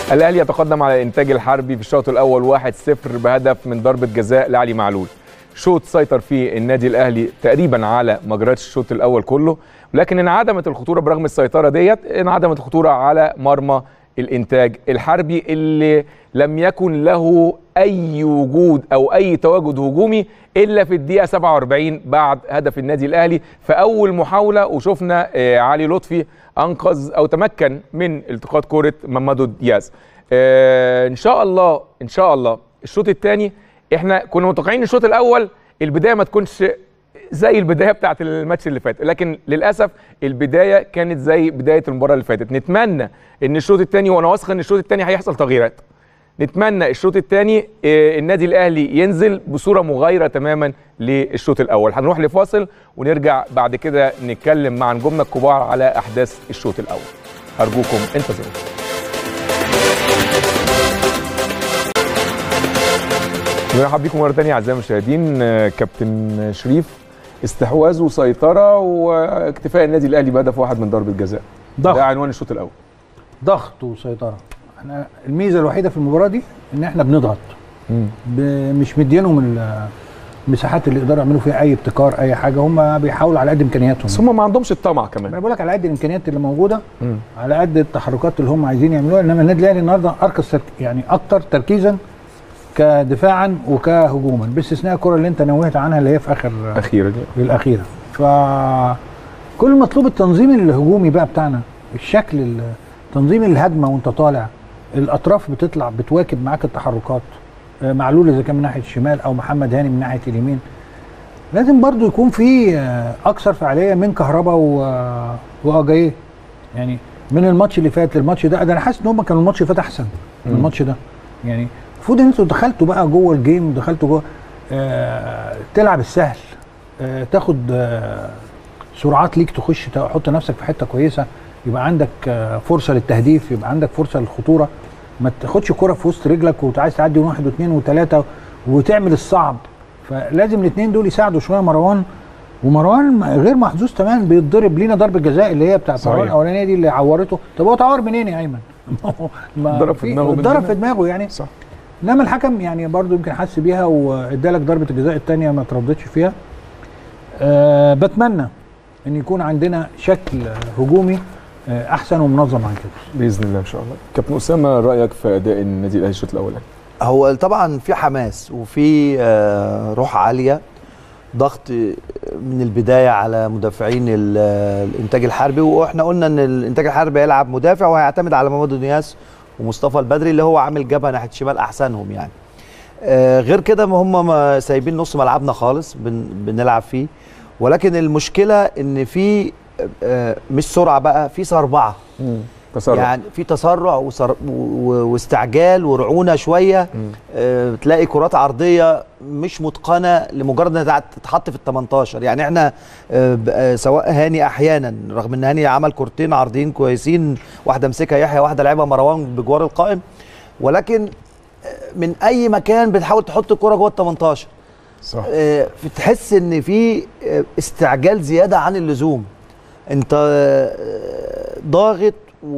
الاهلي يتقدم على الانتاج الحربي في الشوط الاول 1-0 بهدف من ضربه جزاء لعلي معلول شوط سيطر فيه النادي الاهلي تقريبا على مجريات الشوط الاول كله ولكن انعدمت الخطوره برغم السيطره ديت انعدمت الخطوره على مرمى الانتاج الحربي اللي لم يكن له اي وجود او اي تواجد هجومي الا في الدقيقه 47 بعد هدف النادي الاهلي في اول محاوله وشفنا آه، علي لطفي انقذ او تمكن من التقاط كره مامادو دياز آه، ان شاء الله ان شاء الله الشوط الثاني احنا كنا متوقعين الشوط الاول البدايه ما تكونش زي البدايه بتاعت الماتش اللي فات لكن للاسف البدايه كانت زي بدايه المباراه اللي فاتت نتمنى ان الشوط الثاني وانا واثق ان الشوط الثاني هيحصل تغييرات نتمنى الشوط الثاني النادي الاهلي ينزل بصوره مغايره تماما للشوط الاول هنروح لفاصل ونرجع بعد كده نتكلم مع نجومنا الكبار على احداث الشوط الاول ارجوكم انتظروا مرحبا بكم مره ثانيه اعزائي المشاهدين آه، كابتن شريف استحواذ وسيطره واكتفاء النادي الاهلي بهدف واحد من ضربه جزاء ده ضغط عنوان الشوط الاول ضغط وسيطره احنا الميزه الوحيده في المباراه دي ان احنا بنضغط ب... مش مدينهم ال- المساحات اللي يقدروا يعملوا فيها اي ابتكار اي حاجه هم بيحاولوا على قد امكانياتهم بس هم ما عندهمش الطمع انا كمان بقول لك على قد الامكانيات اللي موجوده مم. على قد التحركات اللي هم عايزين يعملوها انما النادي الاهلي النهارده اركز ترك... يعني اكتر تركيزا كدفاعا وكهجوما باستثناء الكره اللي انت نوهت عنها اللي هي في اخر اخيرا الاخيره ف كل مطلوب التنظيم الهجومي بقى بتاعنا الشكل ال- تنظيم الهجمه وانت طالع الاطراف بتطلع بتواكب معاك التحركات آه، معلول اذا كان من ناحيه الشمال او محمد هاني من ناحيه اليمين لازم برضو يكون في آه، اكثر فعاليه من كهربا و- واجاييه يعني من الماتش اللي فات للماتش ده ده انا حاسس ان هم كانوا الماتش اللي فات احسن من مم. الماتش ده يعني المفروض ان انتوا دخلتوا بقى جوه الجيم دخلتوا جوه آه تلعب السهل آه تاخد آه سرعات ليك تخش تحط نفسك في حته كويسه يبقى عندك آه فرصه للتهديف يبقى عندك فرصه للخطوره ما تاخدش كرة في وسط رجلك وعايز تعدي من واحد واثنين وثلاثه وتعمل الصعب فلازم الاثنين دول يساعدوا شويه مروان ومروان غير محظوظ تماما بيتضرب لينا ضربه جزاء اللي هي بتاعت صحيح. مروان الاولانيه دي اللي عورته طب هو اتعور منين يا ايمن؟ ما ضرب في دماغه من ضرب دماغه. في دماغه يعني صح انما الحكم يعني برضو يمكن حس بيها وادالك ضربه الجزاء الثانيه ما ترددش فيها أه بتمنى ان يكون عندنا شكل هجومي آه، احسن ومنظم عن كده باذن الله ان شاء الله كابتن اسامه رايك في اداء النادي الاهلي الشوط الاولاني هو طبعا في حماس وفي آه، روح عاليه ضغط من البدايه على مدافعين ال- الانتاج الحربي واحنا قلنا ان الانتاج الحربي هيلعب مدافع وهيعتمد على مامادو نياس ومصطفى البدري اللي هو عامل جبهه ناحيه الشمال احسنهم يعني آه، غير كده ما هم ما سايبين نص ملعبنا خالص بن بنلعب فيه ولكن المشكله ان في آه، مش سرعه بقى في سربعه تسرع يعني في تسرع وسر... و... و- واستعجال ورعونه شويه مم. آه، تلاقي كرات عرضيه مش متقنه لمجرد انها تتحط في ال 18 يعني احنا آه، ب- آه، سواء هاني احيانا رغم ان هاني عمل كورتين عرضيين كويسين واحده مسكها يحيى واحده لعبها مروان بجوار القائم ولكن آه، من اي مكان بتحاول تحط الكره جوه ال 18 صح آه، بتحس ان في آه، استعجال زياده عن اللزوم انت آه، ضاغط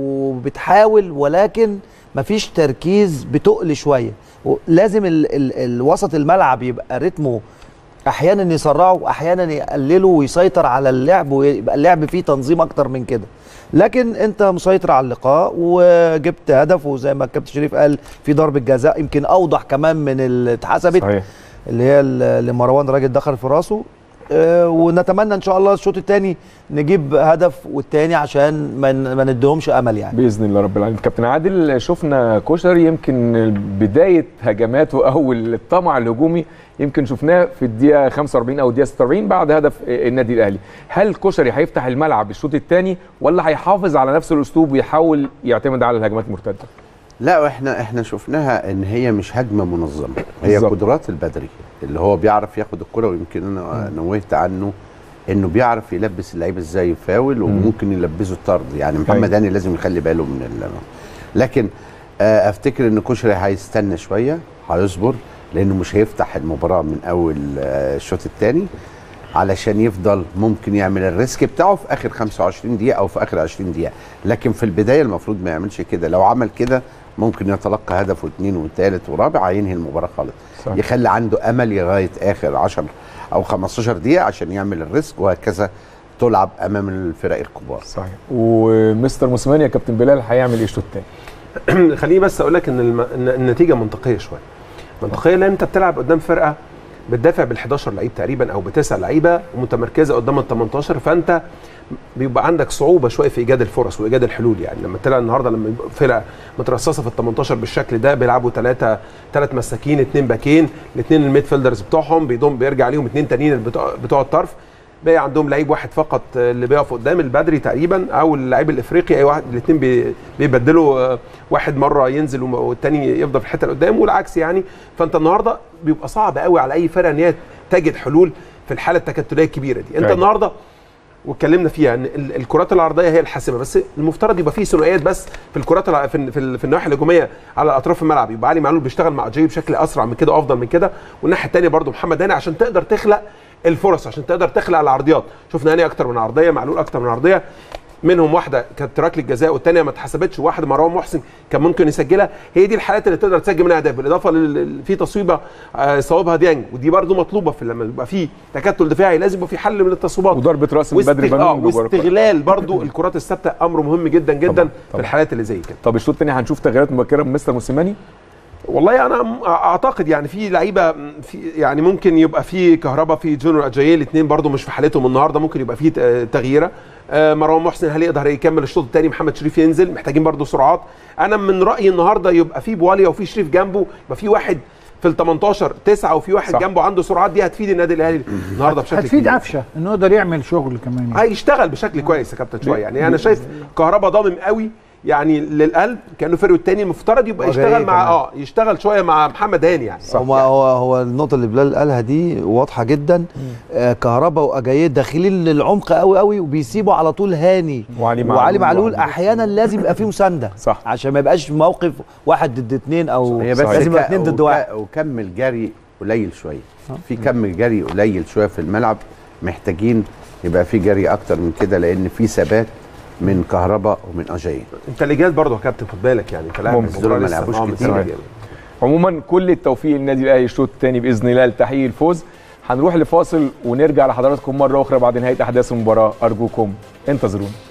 وبتحاول ولكن مفيش تركيز بتقل شويه لازم ال ال الوسط الملعب يبقى رتمه احيانا يسرعه واحيانا يقلله ويسيطر على اللعب ويبقى اللعب فيه تنظيم اكتر من كده لكن انت مسيطر على اللقاء وجبت هدف وزي ما الكابتن شريف قال في ضربه جزاء يمكن اوضح كمان من اللي اتحسبت صحيح اللي هي اللي مروان راجل دخل في راسه آه، ونتمنى ان شاء الله الشوط الثاني نجيب هدف والثاني عشان ما ن- ما نديهمش امل يعني باذن الله رب العالمين كابتن عادل شفنا كشري يمكن بدايه هجماته او الطمع الهجومي يمكن شفناه في الدقيقه 45 او الدقيقه 46 بعد هدف النادي الاهلي هل كشري هيفتح الملعب الشوط الثاني ولا هيحافظ على نفس الاسلوب ويحاول يعتمد على الهجمات المرتده لا احنا احنا شفناها ان هي مش هجمه منظمه هي بالظبط. قدرات البدري اللي هو بيعرف ياخد الكره ويمكن انا نوهت عنه انه بيعرف يلبس اللعيب ازاي فاول وممكن يلبسه الطرد يعني محمد أيوة. هاني لازم يخلي باله من ال لكن آه، افتكر ان كشري هيستنى شويه هيصبر لانه مش هيفتح المباراه من اول آه، الشوط الثاني علشان يفضل ممكن يعمل الريسك بتاعه في اخر 25 دقيقه او في اخر 20 دقيقه لكن في البدايه المفروض ما يعملش كده لو عمل كده ممكن يتلقى هدف واثنين وثالث ورابع هينهي المباراه خالص صحيح. يخلي عنده امل لغايه اخر 10 او 15 دقيقه عشان يعمل الريسك وهكذا تلعب امام الفرق الكبار صحيح ومستر موسيماني يا كابتن بلال هيعمل ايه الشوط الثاني خليني بس اقول لك ان الم... إن النتيجه منطقيه شويه منطقيه لان انت بتلعب قدام فرقه بتدافع بال 11 لعيب تقريبا او بتسع لعيبه ومتمركزه قدام ال 18 فانت بيبقى عندك صعوبه شويه في ايجاد الفرص وايجاد الحلول يعني لما تلعب النهارده لما يبقى فرقه مترصصه في ال 18 بالشكل ده بيلعبوا ثلاثه ثلاث مساكين اثنين باكين الاثنين الميد فيلدرز بتوعهم بيضم بيرجع عليهم اثنين تانيين بتوع, بتوع الطرف باقي عندهم لعيب واحد فقط اللي بيقف قدام البدري تقريبا او اللعيب الافريقي اي واحد الاثنين بي بيبدلوا آه، واحد مره ينزل وم- والتاني يفضل في الحته اللي قدام والعكس يعني فانت النهارده بيبقى صعب قوي على اي فرقه ان هي تجد حلول في الحاله التكتليه الكبيره دي انت أيوة. النهارده واتكلمنا فيها ان ال- الكرات العرضيه هي الحاسمه بس المفترض يبقى في ثنائيات بس في الكرات الع- في, ال- في, ال- في الناحيه الهجوميه على اطراف الملعب يبقى علي معلول بيشتغل مع جاي بشكل اسرع من كده وافضل من كده والناحيه الثانيه برضو محمد هاني عشان تقدر تخلق الفرص عشان تقدر تخلق العرضيات شفنا هاني اكتر من عرضيه معلول اكتر من عرضيه منهم واحده كانت ركله جزاء والثانيه ما اتحسبتش وواحده مروان محسن كان ممكن يسجلها هي دي الحالات اللي تقدر تسجل منها اهداف بالاضافه لل- في تصويبه آه، صوابها ديانج ودي برضو مطلوبه في لما يبقى في تكتل دفاعي لازم يبقى في حل من التصويبات وضربه راس من بدري واستغ... آه بنون جوه الكرة. واستغلال برضو الكرات الثابته امر مهم جدا جدا طبعاً، في طبعاً. الحالات اللي زي كده طب الشوط الثاني هنشوف تغييرات مبكره من مستر موسيماني والله انا م- اعتقد يعني في لعيبه في يعني ممكن يبقى في كهربا في جونيور اجاييه الاثنين برضو مش في حالتهم النهارده ممكن يبقى في ت- تغييره آه، مروان محسن هل يقدر يكمل الشوط الثاني محمد شريف ينزل محتاجين برضو سرعات انا من رايي النهارده يبقى في بواليا وفي شريف جنبه يبقى في واحد في ال 18 تسعه وفي واحد صح. جنبه عنده سرعات دي هتفيد النادي الاهلي النهارده بشكل هتفيد كبير. قفشه انه يقدر يعمل شغل كمان يعني. هيشتغل بشكل كويس يا كابتن شويه يعني انا شايف كهربا ضامن قوي يعني للقلب كانه فرقه الثاني المفترض يبقى وجاي يشتغل مع كمان. اه يشتغل شويه مع محمد هاني يعني هو هو هو النقطه اللي بلال قالها دي واضحه جدا آه كهربا واجاييه داخلين للعمق قوي قوي وبيسيبوا على طول هاني وعلي معلول وعلي معلول وعلي- احيانا لازم يبقى فيه مسانده صح. عشان ما يبقاش موقف واحد ضد اثنين او هي بس لازم يبقى ك- اثنين ضد وك- واحد وكم الجري قليل شويه في كم جري قليل شويه في الملعب محتاجين يبقى في جري اكتر من كده لان في ثبات من كهرباء ومن اجاي انت اللي جاي برضه يا كابتن خد بالك يعني انت لاعب ممكن. المباراة دول ما لسه لعبوش معاهم كتير. مسافة يعني. عموما كل التوفيق للنادي الاهلي الشوط الثاني باذن الله لتحقيق الفوز هنروح لفاصل ونرجع لحضراتكم مره اخرى بعد نهايه احداث المباراه ارجوكم انتظرونا